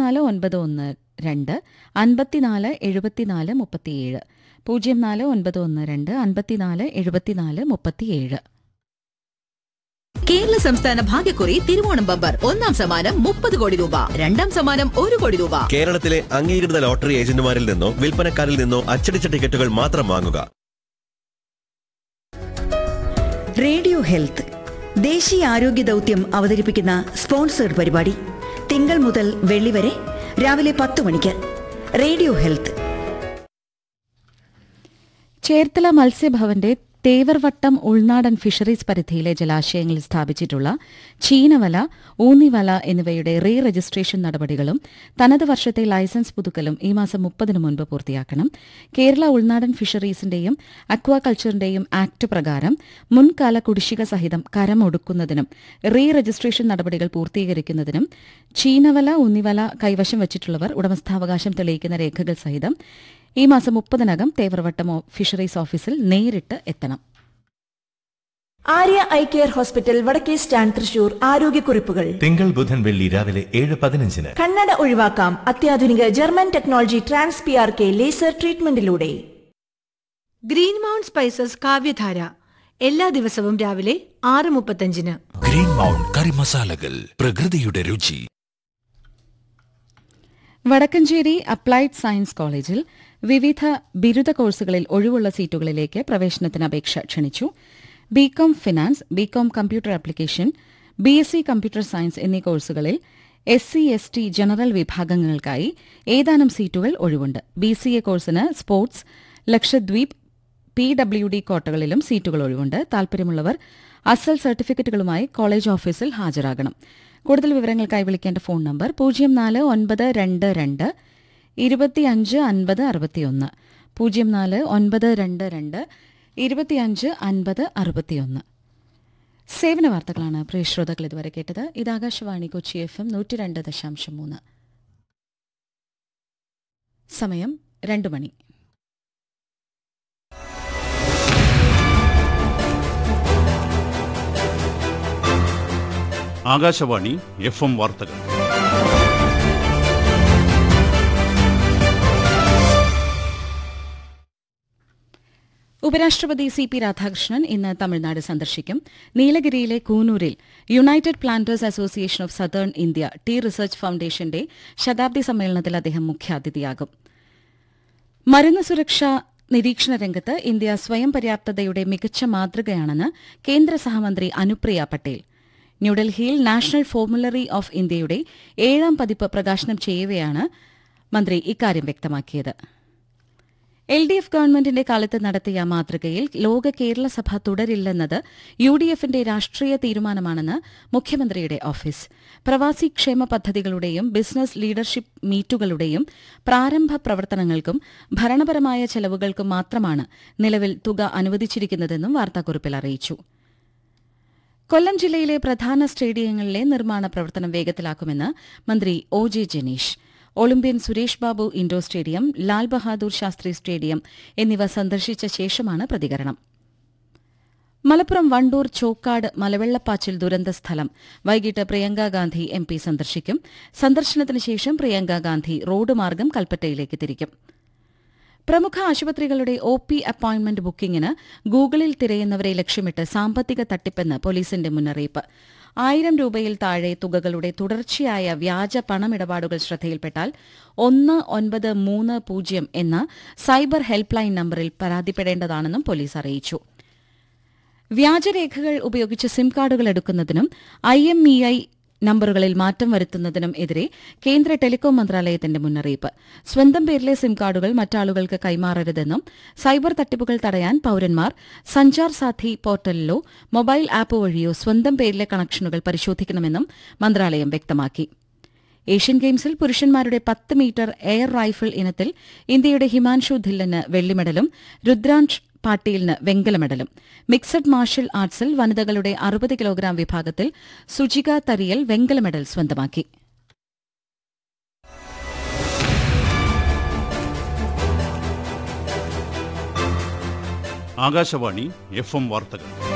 നാല് ഒൻപത് ഒന്ന് രണ്ട് അൻപത്തിനാല് എഴുപത്തിനാല് മുപ്പത്തിയേഴ് പൂജ്യം നാല് ഒൻപത് ഒന്ന് രണ്ട് അൻപത്തിനാല് എഴുപത്തിനാല് മുപ്പത്തിയേഴ് കേരള സംസ്ഥാന ഭാഗ്യക്കുറി തിരുവോണം ബമ്പർ ഒന്നാം സമ്മാനം മുപ്പത് കോടി രൂപ രണ്ടാം സമ്മാനം ഒരു കോടി രൂപ കേരളത്തിലെ അംഗീകൃത ലോട്ടറി ഏജന്റുമാരിൽ നിന്നോ വിൽപ്പനക്കാരിൽ നിന്നോ അച്ചടിച്ച ടിക്കറ്റുകൾ മാത്രം വാങ്ങുക റേഡിയോ ഹെൽത്ത് ദേശീയ ആരോഗ്യ ദൗത്യം അവതരിപ്പിക്കുന്ന സ്പോൺസേഡ് പരിപാടി തിങ്കൾ മുതൽ വെള്ളി വരെ രാവിലെ പത്ത് മണിക്ക് റേഡിയോ ഹെൽത്ത് ചേർത്തല മത്സ്യഭവന്റെ തേവർവട്ടം ഉൾനാടൻ ഫിഷറീസ് പരിധിയിലെ ജലാശയങ്ങളിൽ സ്ഥാപിച്ചിട്ടുള്ള ചീനവല ഊന്നിവല എന്നിവയുടെ റീ രജിസ്ട്രേഷൻ നടപടികളും തനത് വർഷത്തെ ലൈസൻസ് പുതുക്കലും ഈ മാസം മുപ്പതിന് മുൻപ് പൂർത്തിയാക്കണം കേരള ഉൾനാടൻ ഫിഷറീസിന്റെയും അക്വാകൾച്ചറിന്റെയും ആക്ട് പ്രകാരം മുൻകാല കുടിശ്ശിക സഹിതം കരമൊടുക്കുന്നതിനും റീ രജിസ്ട്രേഷൻ നടപടികൾ പൂർത്തീകരിക്കുന്നതിനും ചീനവല ഊന്നിവല കൈവശം വച്ചിട്ടുള്ളവർ ഉടമസ്ഥാവകാശം തെളിയിക്കുന്ന രേഖകൾ സഹിതം ഈ മാസം മുപ്പതിനകം തേവർവട്ടം ഓ- ഫിഷറീസ് ഓഫീസിൽ നേരിട്ട് എത്തണം ആര്യ ഐ കെയർ ഹോസ്പിറ്റൽ വടക്കേ സ്റ്റാൻഡ് തൃശൂർ ആരോഗ്യക്കുറിപ്പുകൾ തിങ്കൾ ബുധൻ വെള്ളി രാവിലെ ഏഴ് പതിനഞ്ചിന് കണ്ണട ഒഴിവാക്കാം അത്യാധുനിക German technology trans P R K laser ട്രീറ്റ്മെന്റിലൂടെ ഗ്രീൻ മൗണ്ട് സ്പൈസസ് കാവ്യധാര എല്ലാ ദിവസവും രാവിലെ ആറ് മുപ്പത്തഞ്ചിന് ഗ്രീൻ മൗണ്ട് കറി മസാലകൾ പ്രകൃതിയുടെ രുചി വടക്കഞ്ചേരി അപ്ലൈഡ് സയൻസ് കോളേജിൽ വിവിധ ബിരുദ കോഴ്സുകളിൽ ഒഴിവുള്ള സീറ്റുകളിലേക്ക് പ്രവേശനത്തിന് അപേക്ഷ ക്ഷണിച്ചു B Com finance B Com computer application B S C computer science എന്നീ കോഴ്സുകളിൽ S C S T general വിഭാഗങ്ങൾക്കായി ഏതാനും സീറ്റുകൾ ഒഴിവുണ്ട് ബി സി എ കോഴ്സിന് sports Lakshadweep P W D കോട്ടകളിലും സീറ്റുകൾ ഒഴിവുണ്ട് താൽപര്യമുള്ളവർ അസൽ സർട്ടിഫിക്കറ്റുകളുമായി കോളേജ് ഓഫീസിൽ ഹാജരാകണം കൂടുതൽ വിവരങ്ങൾക്കായി വിളിക്കേണ്ട ഫോൺ നമ്പർ പൂജ്യം നാല് ഒൻപത് രണ്ട് രണ്ട് ഇരുപത്തിയഞ്ച് അൻപത് അറുപത്തിയൊന്ന് പൂജ്യം നാല് ഒൻപത് രണ്ട് രണ്ട് ഇരുപത്തിയഞ്ച് അൻപത് അറുപത്തിയൊന്ന് സേവന വാർത്തകളാണ് പ്രിയ ശ്രോതാക്കൾ ഇതുവരെ കേട്ടത് ഇത് ആകാശവാണി കൊച്ചി എഫ് എം നൂറ്റി രണ്ട് ദശാംശം മൂന്ന് സമയം രണ്ട് മണി ആകാശവാണി എഫ് എം വാർത്തകൾ ഉപരാഷ്ട്രപതി സി പി രാധാകൃഷ്ണൻ ഇന്ന് തമിഴ്നാട് സന്ദർശിക്കും നീലഗിരിയിലെ കൂനൂരിൽ united planters association of southern India tea research ഫൌണ്ടേഷന്റെ ശതാബ്ദി സമ്മേളനത്തിൽ അദ്ദേഹം മുഖ്യാതിഥിയാകും മരുന്ന് സുരക്ഷാ നിരീക്ഷണ രംഗത്ത് ഇന്ത്യ സ്വയം പര്യാപ്തതയുടെ മികച്ച മാതൃകയാണെന്ന് കേന്ദ്ര സഹമന്ത്രി അനുപ്രിയ പട്ടേൽ ന്യൂഡൽഹിയിൽ നാഷണൽ ഫോർമുലറി ഓഫ് ഇന്ത്യയുടെ ഏഴാം പതിപ്പ് പ്രകാശനം ചെയ്യവെയാണ് മന്ത്രി ഇക്കാര്യം വ്യക്തമാക്കിയത് എൽ ഡി എഫ് ഗവൺമെന്റിന്റെ കാലത്ത് നടത്തിയ മാതൃകയിൽ ലോക കേരള സഭ തുടരില്ലെന്നത് യു ഡി എഫിന്റെ രാഷ്ട്രീയ തീരുമാനമാണെന്ന് മുഖ്യമന്ത്രിയുടെ ഓഫീസ് പ്രവാസി ക്ഷേമ പദ്ധതികളുടെയും ബിസിനസ് ലീഡർഷിപ്പ് മീറ്റുകളുടെയും പ്രാരംഭ പ്രവർത്തനങ്ങൾക്കും ഭരണപരമായ ചെലവുകൾക്കും മാത്രമാണ് നിലവിൽ തുക അനുവദിച്ചിരിക്കുന്നതെന്നും വാർത്താക്കുറിപ്പിൽ അറിയിച്ചു കൊല്ലം ജില്ലയിലെ പ്രധാന സ്റ്റേഡിയങ്ങളിലെ നിർമ്മാണ പ്രവർത്തനം വേഗത്തിലാക്കുമെന്ന് മന്ത്രി O J Janeesh Olympian Suresh Babu indoor stadium Lal Bahadur Shastri stadium എന്നിവ സന്ദർശിച്ച ശേഷമാണ് പ്രതികരണം മലപ്പുറം വണ്ടൂർ ചോക്കാട് മലവെള്ളപ്പാച്ചിൽ ദുരന്ത സ്ഥലം വൈകിട്ട് പ്രിയങ്ക ഗാന്ധി എം പി സന്ദർശിക്കും സന്ദർശനത്തിന് ശേഷം പ്രിയങ്ക ഗാന്ധി റോഡ് മാർഗം കൽപ്പറ്റയിലേക്ക് തിരിക്കും പ്രമുഖ ആശുപത്രികളുടെ ഒ പി അപ്പോയിന്റ്മെന്റ് ബുക്കിംഗിന് ഗൂഗിളിൽ തിരയുന്നവരെ ലക്ഷ്യമിട്ട് സാമ്പത്തിക തട്ടിപ്പെന്ന് പോലീസിന്റെ മുന്നറിയിപ്പ് ആയിരം രൂപയിൽ താഴെ തുകകളുടെ തുടർച്ചയായ വ്യാജ പണമിടപാടുകൾ ശ്രദ്ധയിൽപ്പെട്ടാൽ ഒന്ന് ഒൻപത് മൂന്ന് പൂജ്യം എന്ന സൈബർ ഹെൽപ്പ് ലൈൻ നമ്പറിൽ പരാതിപ്പെടേണ്ടതാണെന്നും പോലീസ് അറിയിച്ചു വ്യാജരേഖകൾ ഉപയോഗിച്ച് സിം കാർഡുകൾ എടുക്കുന്നതിനും ഐ എം ഇ ഐ നമ്പറുകളിൽ മാറ്റം വരുത്തുന്നതിനും എതിരെ കേന്ദ്ര ടെലികോം മന്ത്രാലയത്തിന്റെ മുന്നറിയിപ്പ് സ്വന്തം പേരിലെ സിം കാർഡുകൾ മറ്റാളുകൾക്ക് കൈമാറരുതെന്നും സൈബർ തട്ടിപ്പുകൾ തടയാൻ പൌരന്മാർ സഞ്ചാർ സാഥി പോർട്ടലിലോ മൊബൈൽ ആപ്പ് വഴിയോ സ്വന്തം പേരിലെ കണക്ഷനുകൾ പരിശോധിക്കണമെന്നും മന്ത്രാലയം വ്യക്തമാക്കി ഏഷ്യൻ ഗെയിംസിൽ പുരുഷന്മാരുടെ പത്ത് മീറ്റർ എയർ റൈഫിൾ ഇനത്തിൽ ഇന്ത്യയുടെ ഹിമാൻഷു ധില്ലന് വെള്ളിമെഡലും രുദ്രാംശ് പാട്ടീലിന് വെങ്കല മെഡലും മിക്സഡ് മാർഷൽ ആർട്സിൽ വനിതകളുടെ അറുപത് കിലോഗ്രാം വിഭാഗത്തിൽ സുജിക തരിയൽ വെങ്കല മെഡൽ സ്വന്തമാക്കി ആകാശവാണി എഫ് എം വാർത്തകൾ